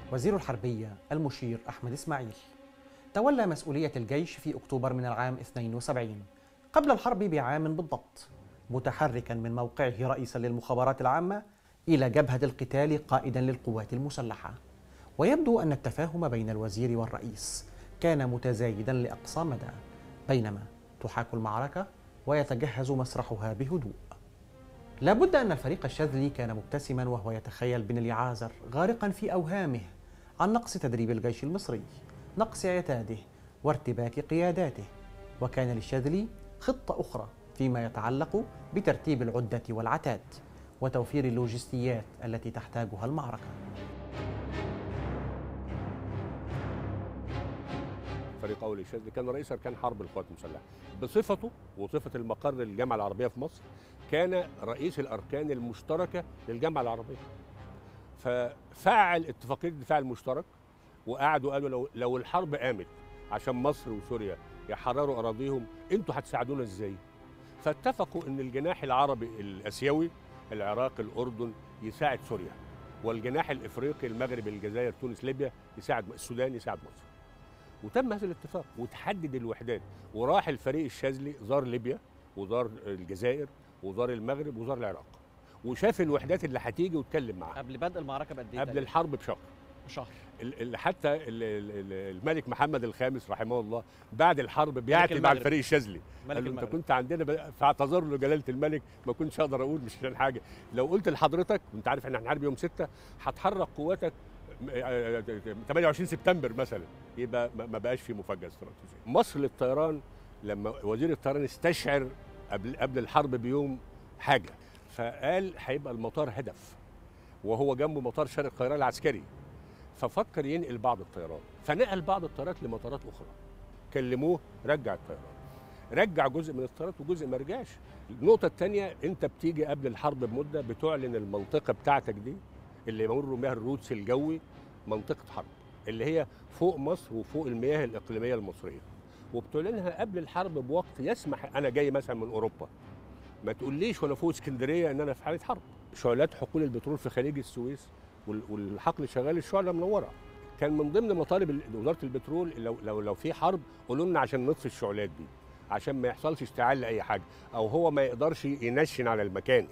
وزير الحربية المشير أحمد إسماعيل تولى مسؤولية الجيش في أكتوبر من العام 72 قبل الحرب بعام بالضبط متحركا من موقعه رئيسا للمخابرات العامة إلى جبهة القتال قائدا للقوات المسلحة ويبدو أن التفاهم بين الوزير والرئيس كان متزايدا لأقصى مدى بينما تحاك المعركة ويتجهز مسرحها بهدوء لابد أن الفريق الشاذلي كان مبتسما وهو يتخيل بن اليعازر غارقا في أوهامه عن نقص تدريب الجيش المصري نقص عتاده وارتباك قياداته وكان للشاذلي خطة أخرى فيما يتعلق بترتيب العدة والعتاد وتوفير اللوجستيات التي تحتاجها المعركة فريق اول الشاذلي كان رئيس اركان حرب القوات المسلحه بصفته وصفه المقر للجامعه العربيه في مصر كان رئيس الاركان المشتركه للجامعه العربيه ففعل اتفاقيه الدفاع المشترك وقعدوا قالوا لو لو الحرب قامت عشان مصر وسوريا يحرروا اراضيهم انتوا هتساعدونا ازاي فاتفقوا ان الجناح العربي الاسيوي العراق الاردن يساعد سوريا والجناح الافريقي المغرب الجزائر تونس ليبيا يساعد السودان يساعد مصر وتم هذا الاتفاق وتحدد الوحدات وراح الفريق الشاذلي زار ليبيا وزار الجزائر وزار المغرب وزار العراق وشاف الوحدات اللي هتيجي واتكلم معاها قبل بدء المعركه بقد ايه قبل تقريباً؟ الحرب بشهر شهر ال- ال- حتى ال- ال- ال- الملك محمد الخامس رحمه الله بعد الحرب بيعتب مع المغرب. الفريق الشاذلي ملك قال له انت المغرب. كنت عندنا ب- فاعتذر له جلاله الملك ما كنتش اقدر اقول مش عشان حاجه لو قلت لحضرتك وانت عارف ان احنا هنحارب يوم 6 هتحرك قواتك م- آه، 28 سبتمبر مثلا يبقى ما ما بقاش في مفاجاه استراتيجيه مصر للطيران لما وزير الطيران استشعر قبل قبل الحرب بيوم حاجه فقال هيبقى المطار هدف وهو جنبه مطار شرق القاهره العسكري ففكر ينقل بعض الطيارات فنقل بعض الطيارات لمطارات اخرى كلموه رجع الطيران رجع جزء من الطيارات وجزء ما رجعش النقطة الثانية أنت بتيجي قبل الحرب بمدة بتعلن المنطقة بتاعتك دي اللي يمر بها الروتس الجوي منطقة حرب اللي هي فوق مصر وفوق المياه الإقليمية المصرية وبتعلنها قبل الحرب بوقت يسمح أنا جاي مثلا من أوروبا ما تقوليش وأنا فوق اسكندرية إن أنا في حالة حرب شعلات حقول البترول في خليج السويس وال- والحقل شغال الشعلة منورة كان من ضمن مطالب ال- وزاره البترول لو لو لو في حرب قولوا لنا عشان نطفي الشعلات دي عشان ما يحصلش اشتعال لاي حاجه او هو ما يقدرش ينشن على المكان يعني.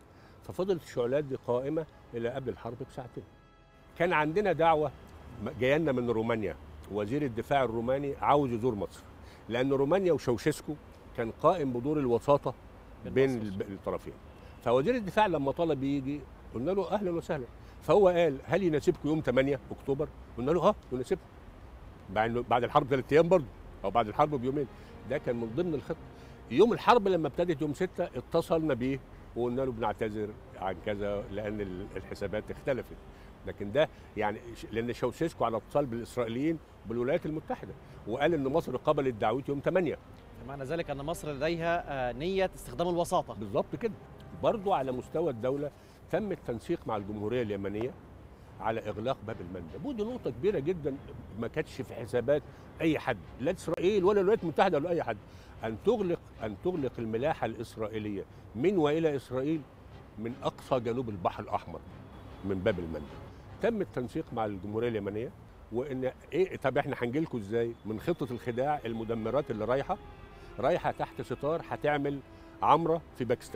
ففضلت الشعلات دي قائمه الى قبل الحرب بساعتين كان عندنا دعوه م- جايه لنا من رومانيا وزير الدفاع الروماني عاوز يزور مصر لان رومانيا وشوشسكو كان قائم بدور الوساطه بين بين مصر الب- الطرفين فوزير الدفاع لما طلب يجي قلنا له اهلا وسهلا فهو قال هل يناسبكم يوم 8 اكتوبر؟ قلنا له اه يناسبكم بعد بعد الحرب ثلاث ايام برضه او بعد الحرب بيومين ده كان من ضمن الخطه يوم الحرب لما ابتدت يوم 6 اتصلنا بيه وقلنا له بنعتذر عن كذا لان ال- الحسابات اختلفت لكن ده يعني ش- لان شوشيسكو على اتصال بالاسرائيليين بالولايات المتحده وقال ان مصر قبلت دعوته يوم 8 معنى ذلك ان مصر لديها آه، نيه استخدام الوساطه بالظبط كده برضو على مستوى الدولة تم التنسيق مع الجمهورية اليمنية على إغلاق باب المندب ودي نقطة كبيرة جدا ما كانتش في حسابات أي حد لا إسرائيل ولا الولايات المتحدة ولا أي حد أن تغلق أن تغلق الملاحة الإسرائيلية من وإلى إسرائيل من أقصى جنوب البحر الأحمر من باب المندب تم التنسيق مع الجمهورية اليمنية وإن إيه طب إحنا هنجي لكم إزاي من خطة الخداع المدمرات اللي رايحة رايحة تحت ستار هتعمل عمرة في باكستان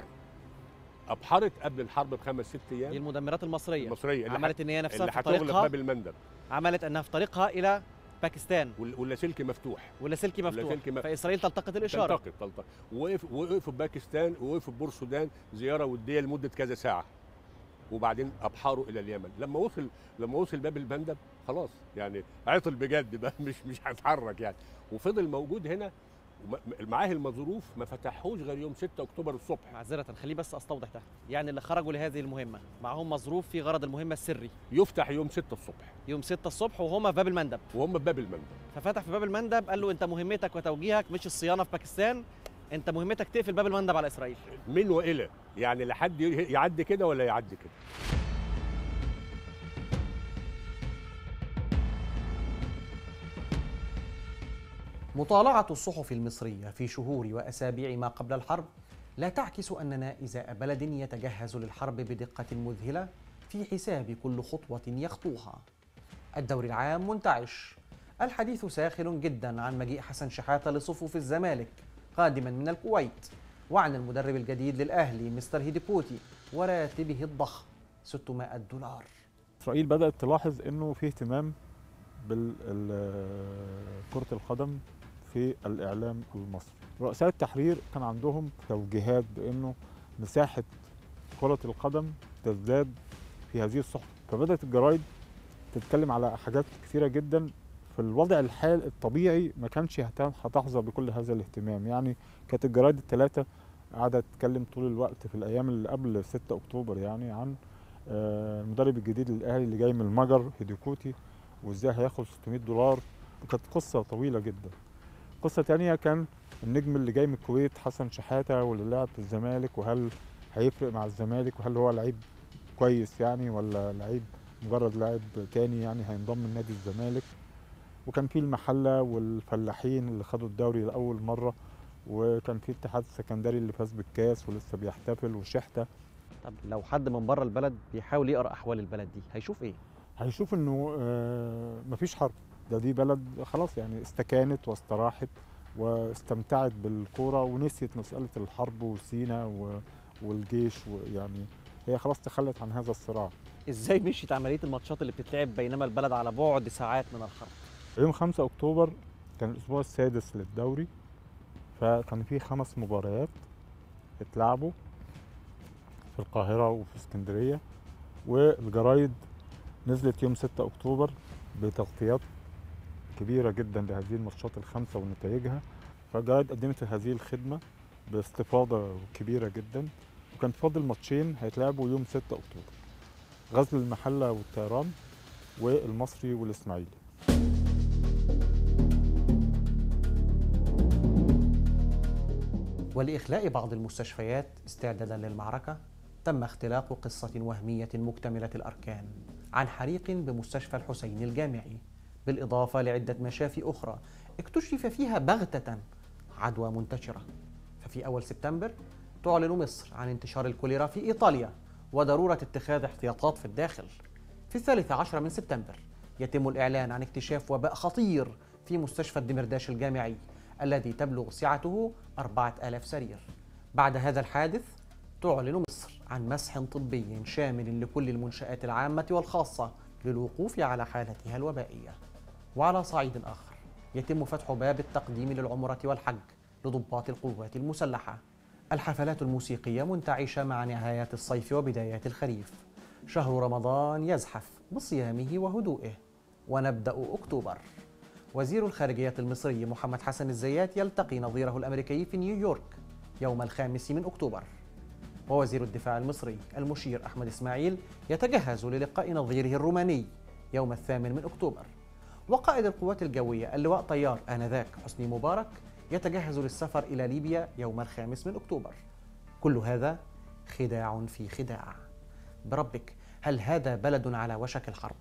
ابحرت قبل الحرب بخمس ست دي ايام المدمرات المصريه المصريه اللي عملت ان هي نفسها اللي في هتغلق طريقها باب المندب عملت انها في طريقها الى باكستان وال- واللاسلكي مفتوح واللاسلكي مفتوح واللاسلكي مفتوح. فاسرائيل تلتقط الاشاره تلتقط تلتقط وقف وقفوا في باكستان وقفوا في بور السودان زياره وديه لمده كذا ساعه وبعدين ابحروا الى اليمن لما وصل لما وصل باب المندب خلاص يعني عطل بجد بقى مش مش هيتحرك يعني وفضل موجود هنا وم- معاه المظروف ما فتحوش غير يوم 6 اكتوبر الصبح معذره خليه بس استوضح ده يعني اللي خرجوا لهذه المهمه معهم مظروف في غرض المهمه السري يفتح يوم 6 الصبح يوم 6 الصبح وهما في باب المندب وهم في باب المندب ففتح في باب المندب قال له انت مهمتك وتوجيهك مش الصيانه في باكستان انت مهمتك تقفل باب المندب على اسرائيل من والى يعني لا حد يعدي كده ولا يعدي كده مطالعة الصحف المصرية في شهور وأسابيع ما قبل الحرب لا تعكس أننا إزاء بلد يتجهز للحرب بدقة مذهلة في حساب كل خطوة يخطوها. الدوري العام منتعش الحديث ساخن جدا عن مجيء حسن شحاتة لصفوف الزمالك قادما من الكويت وعن المدرب الجديد للأهلي مستر هيديبوتي وراتبه الضخم 600 دولار اسرائيل بدات تلاحظ انه في اهتمام بكره القدم في الاعلام المصري رؤساء التحرير كان عندهم توجيهات بانه مساحه كره القدم تزداد في هذه الصحف فبدات الجرايد تتكلم على حاجات كثيره جدا في الوضع الحال الطبيعي ما كانش يهتم هتحظى بكل هذا الاهتمام يعني كانت الجرايد الثلاثه قاعده تتكلم طول الوقت في الايام اللي قبل 6 اكتوبر يعني عن آه، المدرب الجديد للاهلي اللي جاي من المجر هيديكوتي وازاي هياخد 600 دولار وكانت قصه طويله جدا قصه تانية كان النجم اللي جاي من الكويت حسن شحاته واللي لعب في الزمالك وهل هيفرق مع الزمالك وهل هو لعيب كويس يعني ولا لعيب مجرد لاعب تاني يعني هينضم لنادي الزمالك وكان في المحله والفلاحين اللي خدوا الدوري لاول مره وكان في اتحاد السكندري اللي فاز بالكاس ولسه بيحتفل وشحته طب لو حد من بره البلد بيحاول يقرا احوال البلد دي هيشوف ايه هيشوف انه آه، مفيش حرب ده دي بلد خلاص يعني استكانت واستراحت واستمتعت بالكوره ونسيت مساله الحرب وسينا و- والجيش ويعني هي خلاص تخلت عن هذا الصراع ازاي مشيت عمليه الماتشات اللي بتتلعب بينما البلد على بعد ساعات من الحرب يوم 5 اكتوبر كان الاسبوع السادس للدوري فكان في خمس مباريات اتلعبوا في القاهرة وفي اسكندرية والجرايد نزلت يوم 6 اكتوبر بتغطيات كبيرة جدا لهذه الماتشات الخمسة ونتائجها فالجرايد قدمت هذه الخدمة باستفاضة كبيرة جدا وكان فاضل ماتشين هيتلعبوا يوم 6 اكتوبر غزل المحلة والطيران والمصري والاسماعيلي ولإخلاء بعض المستشفيات استعدادا للمعركة تم اختلاق قصة وهمية مكتملة الأركان عن حريق بمستشفى الحسين الجامعي بالإضافة لعدة مشافي أخرى اكتشف فيها بغتة عدوى منتشرة ففي أول سبتمبر تعلن مصر عن انتشار الكوليرا في إيطاليا وضرورة اتخاذ احتياطات في الداخل في الثالث عشر من سبتمبر يتم الإعلان عن اكتشاف وباء خطير في مستشفى الدمرداش الجامعي الذي تبلغ سعته أربعة آلاف سرير بعد هذا الحادث تعلن مصر عن مسح طبي شامل لكل المنشآت العامة والخاصة للوقوف على حالتها الوبائية وعلى صعيد آخر يتم فتح باب التقديم للعمرة والحج لضباط القوات المسلحة الحفلات الموسيقية منتعشة مع نهايات الصيف وبدايات الخريف شهر رمضان يزحف بصيامه وهدوئه ونبدأ أكتوبر وزير الخارجية المصري محمد حسن الزيات يلتقي نظيره الأمريكي في نيويورك يوم الخامس من أكتوبر ووزير الدفاع المصري المشير أحمد إسماعيل يتجهز للقاء نظيره الروماني يوم الثامن من أكتوبر وقائد القوات الجوية اللواء طيار آنذاك حسني مبارك يتجهز للسفر إلى ليبيا يوم الخامس من أكتوبر كل هذا خداع في خداع بربك هل هذا بلد على وشك الحرب؟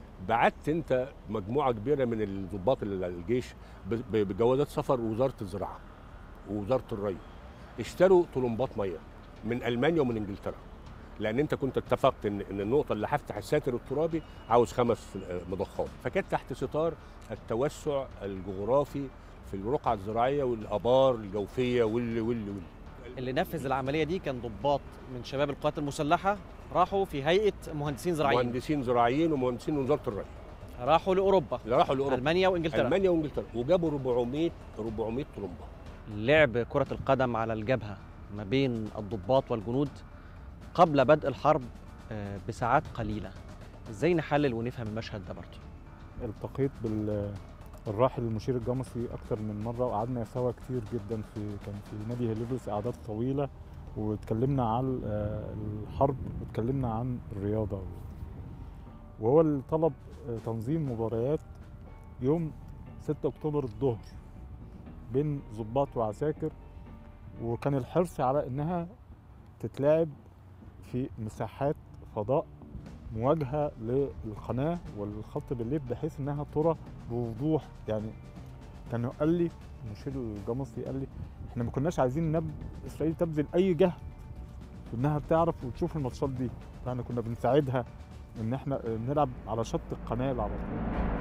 بعت انت مجموعه كبيره من الضباط الجيش ب- ب- بجوازات سفر وزاره الزراعه ووزاره الري اشتروا طلمبات ميه من المانيا ومن انجلترا لان انت كنت اتفقت ان ان النقطه اللي هفتح الساتر الترابي عاوز خمس آه، مضخات فكانت تحت ستار التوسع الجغرافي في الرقعه الزراعيه والابار الجوفيه واللي واللي واللي اللي نفذ العمليه دي كان ضباط من شباب القوات المسلحه راحوا في هيئه مهندسين زراعيين مهندسين زراعيين ومهندسين من وزاره الري راحوا لاوروبا اللي راحوا لاوروبا المانيا وانجلترا المانيا وانجلترا وجابوا 400 400 طلمبه لعب كره القدم على الجبهه ما بين الضباط والجنود قبل بدء الحرب آه، بساعات قليله ازاي نحلل ونفهم المشهد ده برضه التقيت بالراحل المشير الجمصي اكتر من مره وقعدنا سوا كتير جدا في كان في نادي هليوبلس قعدات طويله واتكلمنا عن آه، الحرب واتكلمنا عن الرياضه وهو اللي طلب آه، تنظيم مباريات يوم 6 اكتوبر الظهر بين ضباط وعساكر وكان الحرص على انها تتلعب في مساحات فضاء مواجهه للقناه والخط بالليل بحيث انها ترى بوضوح يعني كان قال لي المشير الجمصي قال لي احنا ما كناش عايزين نب... اسرائيل تبذل اي جهد في انها تعرف وتشوف الماتشات دي فاحنا كنا بنساعدها ان احنا نلعب على شط القناه على طول